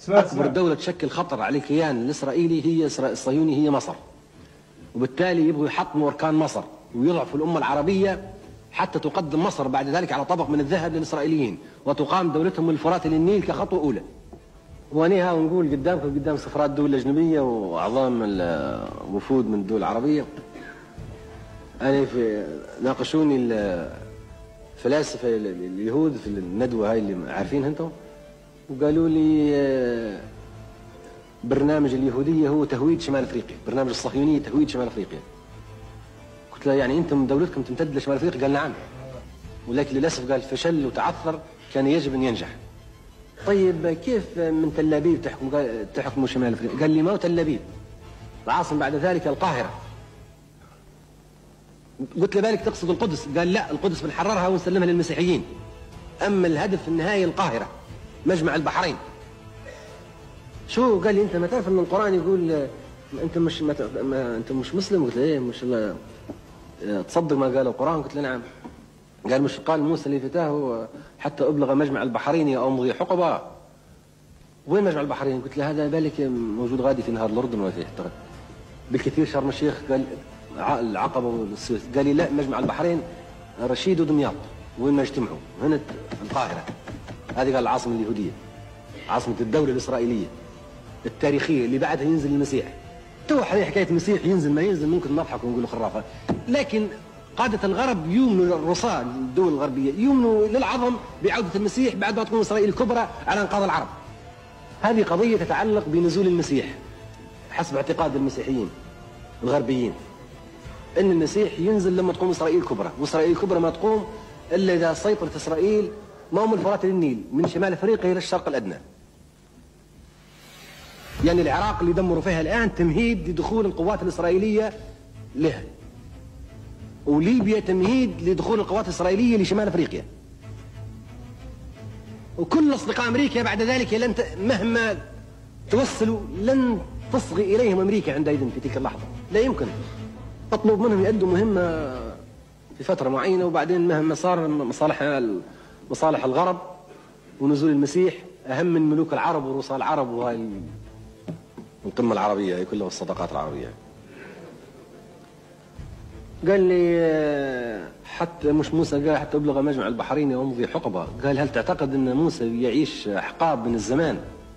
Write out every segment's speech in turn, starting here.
سمعت أكبر سمعت. دولة تشكل خطر على الكيان الإسرائيلي هي إسرا- الصهيوني هي مصر وبالتالي يبغوا يحطموا أركان مصر ويضعفوا الأمة العربية حتى تقدم مصر بعد ذلك على طبق من الذهب للإسرائيليين وتقام دولتهم من الفرات للنيل كخطوة أولى ونيها ونقول قدامكم قدام سفرات دول أجنبية وأعظام الوفود من الدول العربية أنا في ناقشوني الفلاسفة ال- ال- اليهود في الندوة هاي اللي عارفينها أنتم وقالوا لي آه، برنامج اليهودية هو تهويد شمال أفريقيا برنامج الصهيونية تهويد شمال أفريقيا قلت له يعني أنتم دولتكم تمتد لشمال أفريقيا قال نعم ولكن للأسف قال فشل وتعثر كان يجب أن ينجح طيب كيف من تل أبيب تحكم قال تحكموا شمال أفريقيا قال لي ما هو تل أبيب العاصمة بعد ذلك القاهرة قلت له بالك تقصد القدس قال لا القدس بنحررها ونسلمها للمسيحيين أما الهدف النهائي القاهرة مجمع البحرين شو قال لي انت ما تعرف ان القران يقول آه، انت مش ما ت- ما انت مش مسلم قلت له ايه مش الله آه، تصدق ما قال القران قلت له نعم قال مش قال موسى لفتاه آه، حتى ابلغ مجمع البحرين يا امضي حقبه وين مجمع البحرين قلت له هذا بالك موجود غادي في نهر الاردن ولا في اعتقد بالكثير شرم الشيخ قال ع- العقبه والسويس قال لي لا مجمع البحرين رشيد ودمياط وين ما يجتمعوا هنا القاهره هذه قال العاصمه اليهوديه عاصمه الدوله الاسرائيليه التاريخيه اللي بعدها ينزل المسيح تو هذه حكايه المسيح ينزل ما ينزل ممكن نضحك ونقول خرافه لكن قادة الغرب يؤمنوا الرصاة الدول الغربية يؤمنوا للعظم بعودة المسيح بعد ما تقوم إسرائيل الكبرى على إنقاذ العرب هذه قضية تتعلق بنزول المسيح حسب اعتقاد المسيحيين الغربيين ان المسيح ينزل لما تقوم اسرائيل الكبرى واسرائيل الكبرى ما تقوم الا اذا سيطرت اسرائيل ما هو من الفرات للنيل من شمال افريقيا الى الشرق الادنى يعني العراق اللي دمروا فيها الان تمهيد لدخول القوات الاسرائيليه لها وليبيا تمهيد لدخول القوات الاسرائيليه لشمال افريقيا وكل اصدقاء امريكا بعد ذلك لن ت... مهما توصلوا لن تصغي اليهم امريكا عندئذ في تلك اللحظه لا يمكن تطلب منهم يؤدوا مهمه في فتره معينه وبعدين مهما صار مصالح مصالح الغرب ونزول المسيح اهم من ملوك العرب ورؤساء العرب وهاي ال- القمه العربيه هي كلها والصداقات العربيه قال لي آه، حتى مش موسى قال حتى ابلغ مجمع البحرين يمضي حقبه قال هل تعتقد ان موسى يعيش احقاب من الزمان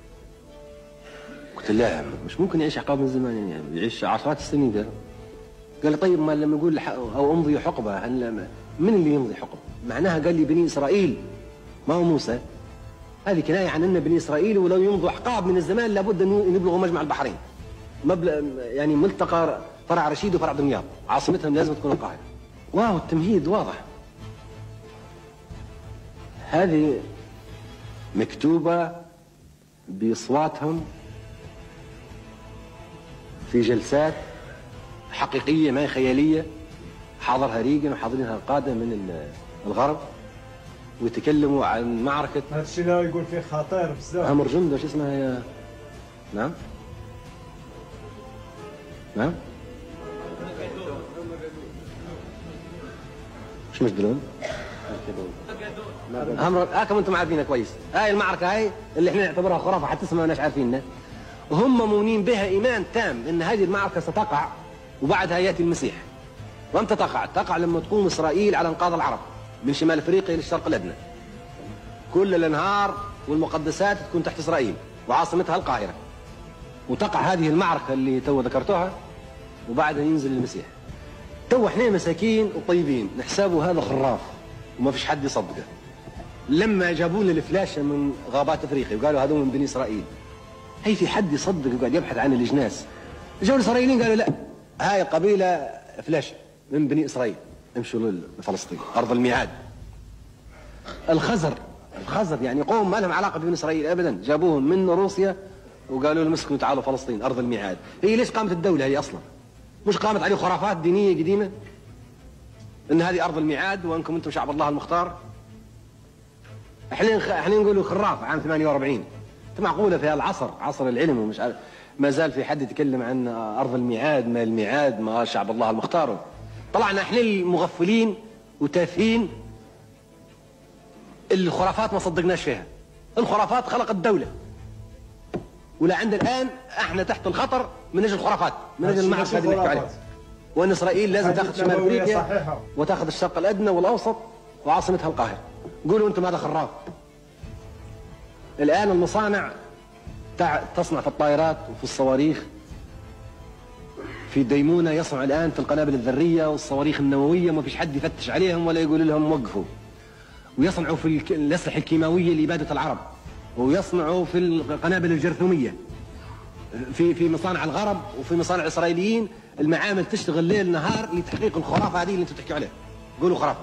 قلت لا مش ممكن يعيش احقاب من الزمان يعني يعيش عشرات السنين ده قال لي طيب ما لما يقول ح- او امضي حقبه هل من اللي يمضي حقبه؟ معناها قال لي بني اسرائيل ما هو موسى هذه كنايه عن ان بني اسرائيل ولو يمضوا احقاب من الزمان لابد ان يبلغوا مجمع البحرين مبلغ يعني ملتقى فرع رشيد وفرع دمياط عاصمتهم لازم تكون القاهره واو التمهيد واضح هذه مكتوبه باصواتهم في جلسات حقيقيه ما هي خياليه حاضرها ريجن وحاضرينها القاده من ال- الغرب ويتكلموا عن معركه هذا الشيء لا يقول فيه خطير بزاف امر جندة شو اسمها يا نعم نعم مش مجدلون امر هاكم انتم عارفينها كويس هاي المعركه هاي اللي احنا نعتبرها خرافه حتى اسمها مش عارفينها وهم مؤمنين بها ايمان تام ان هذه المعركه ستقع وبعدها ياتي المسيح وامتى تقع؟ تقع لما تقوم اسرائيل على انقاذ العرب من شمال افريقيا للشرق الادنى كل الانهار والمقدسات تكون تحت اسرائيل وعاصمتها القاهره وتقع هذه المعركه اللي تو ذكرتوها وبعدها ينزل المسيح تو احنا مساكين وطيبين نحسبه هذا خراف وما فيش حد يصدقه لما جابوا لنا الفلاشه من غابات افريقيا وقالوا هذول من بني اسرائيل هي في حد يصدق وقاعد يبحث عن الاجناس جو الاسرائيليين قالوا لا هاي القبيله فلاشه من بني اسرائيل امشوا لفلسطين ارض الميعاد الخزر الخزر يعني قوم ما لهم علاقه ببني اسرائيل ابدا جابوهم من روسيا وقالوا لهم اسكنوا تعالوا فلسطين ارض الميعاد هي ليش قامت الدوله هي اصلا مش قامت عليه خرافات دينيه قديمه ان هذه ارض الميعاد وانكم انتم شعب الله المختار احنا نخ... احنا نقولوا خراف عام 48 انت معقوله في العصر عصر العلم ومش عارف ما زال في حد يتكلم عن ارض الميعاد ما الميعاد ما شعب الله المختار طلعنا احنا المغفلين وتافهين الخرافات ما صدقناش فيها الخرافات خلقت دولة ولا عند الان احنا تحت الخطر من اجل الخرافات من اجل هادشي المعركه ماشي هذه اللي نحكي عليها خرافات. وان اسرائيل لازم حديث تاخذ شمال نبوية افريقيا صحيحة. وتاخذ الشرق الادنى والاوسط وعاصمتها القاهره قولوا انتم هذا خراف الان المصانع تع- تصنع في الطائرات وفي الصواريخ في ديمونه يصنع الان في القنابل الذريه والصواريخ النوويه ما فيش حد يفتش عليهم ولا يقول لهم وقفوا ويصنعوا في الك- الاسلحه الكيماويه لاباده العرب ويصنعوا في القنابل الجرثوميه في في مصانع الغرب وفي مصانع الاسرائيليين المعامل تشتغل ليل نهار لتحقيق الخرافه هذه اللي انتم تحكوا عليها قولوا خرافه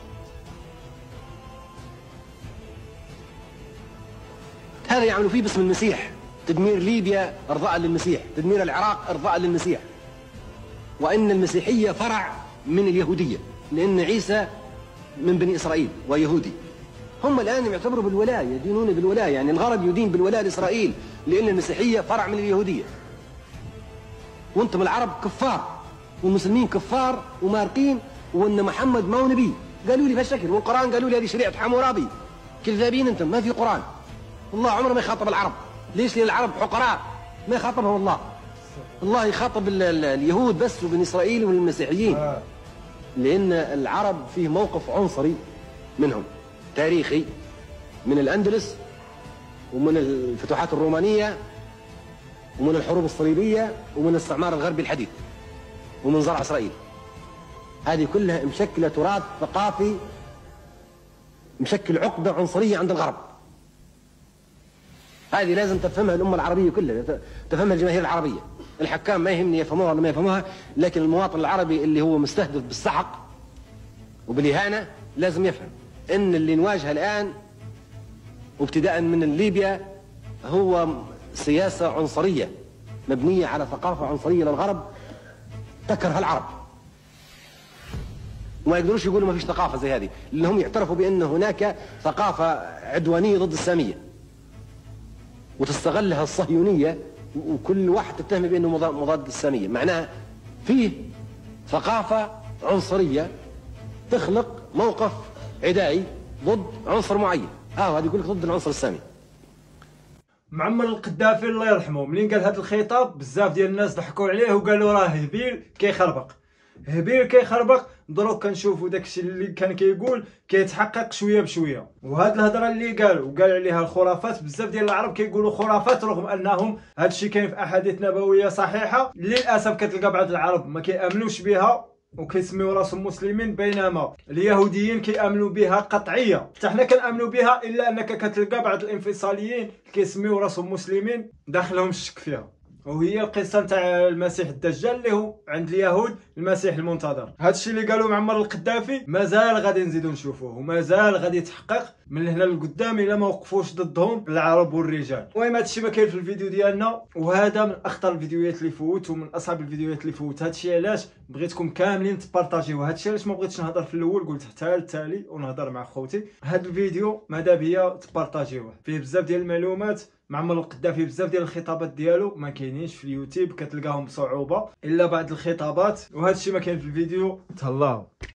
هذا يعملوا فيه باسم المسيح تدمير ليبيا ارضاء للمسيح تدمير العراق ارضاء للمسيح وان المسيحيه فرع من اليهوديه لان عيسى من بني اسرائيل ويهودي هم الان يعتبروا بالولايه يدينون بالولايه يعني الغرب يدين بالولايه لاسرائيل لان المسيحيه فرع من اليهوديه وانتم العرب كفار والمسلمين كفار ومارقين وان محمد ما هو نبي قالوا لي بهالشكل والقران قالوا لي هذه شريعه حمورابي كذابين انتم ما في قران الله عمره ما يخاطب العرب ليش لان العرب حقراء ما يخاطبهم الله الله يخاطب ال- ال- اليهود بس وبني اسرائيل والمسيحيين آه. لأن العرب فيه موقف عنصري منهم تاريخي من الأندلس ومن الفتوحات الرومانية ومن الحروب الصليبية ومن الاستعمار الغربي الحديث ومن زرع إسرائيل هذه كلها مشكلة تراث ثقافي مشكل عقدة عنصرية عند الغرب هذه لازم تفهمها الأمة العربية كلها تفهمها الجماهير العربية الحكام ما يهمني يفهموها ولا ما يفهموها لكن المواطن العربي اللي هو مستهدف بالسحق وبالإهانة لازم يفهم إن اللي نواجهه الآن وابتداء من ليبيا هو سياسة عنصرية مبنية على ثقافة عنصرية للغرب تكره العرب وما يقدروش يقولوا ما فيش ثقافة زي هذه لأنهم يعترفوا بأن هناك ثقافة عدوانية ضد السامية وتستغلها الصهيونية وكل واحد تتهم بأنه مضاد مضاد للسامية معناها فيه ثقافة عنصرية تخلق موقف عدائي ضد عنصر معين اه هذا يقول لك ضد العنصر السامي معمر القدافي الله يرحمه منين قال هذا الخطاب بزاف ديال الناس ضحكوا عليه وقالوا راه هبيل كيخربق هبيل كيخربق دروك كنشوفوا داكشي اللي كان كيقول كيتحقق شويه بشويه وهاد الهضره اللي قال وقال عليها الخرافات بزاف ديال العرب كيقولوا خرافات رغم انهم هادشي كاين في احاديث نبويه صحيحه للاسف كتلقى بعض العرب ما كيامنوش بها وكيسميو راسهم مسلمين بينما اليهوديين كيامنوا بها قطعيه حتى حنا كنامنوا بها الا انك كتلقى بعض الانفصاليين كيسميو راسهم مسلمين داخلهم الشك فيها وهي القصه نتاع المسيح الدجال اللي هو عند اليهود المسيح المنتظر هادشي اللي قالوا معمر القدافي مازال غادي نزيدو نشوفوه ومازال غادي يتحقق من هنا لقدام الا ما وقفوش ضدهم العرب والرجال المهم هادشي ما كاين في الفيديو ديالنا وهذا من اخطر الفيديوهات اللي فوت ومن اصعب الفيديوهات اللي فوت هادشي علاش بغيتكم كاملين تبارطاجيو هادشي علاش ما بغيتش نهضر في الاول قلت حتى التالي ونهضر مع خوتي هاد الفيديو ماذا بيا تبارطاجيوه فيه بزاف ديال المعلومات معمر القدافي بزاف ديال الخطابات ديالو ما كاينينش في اليوتيوب كتلقاهم بصعوبه الا بعض الخطابات وهذا الشيء ما كاين في الفيديو تهلاو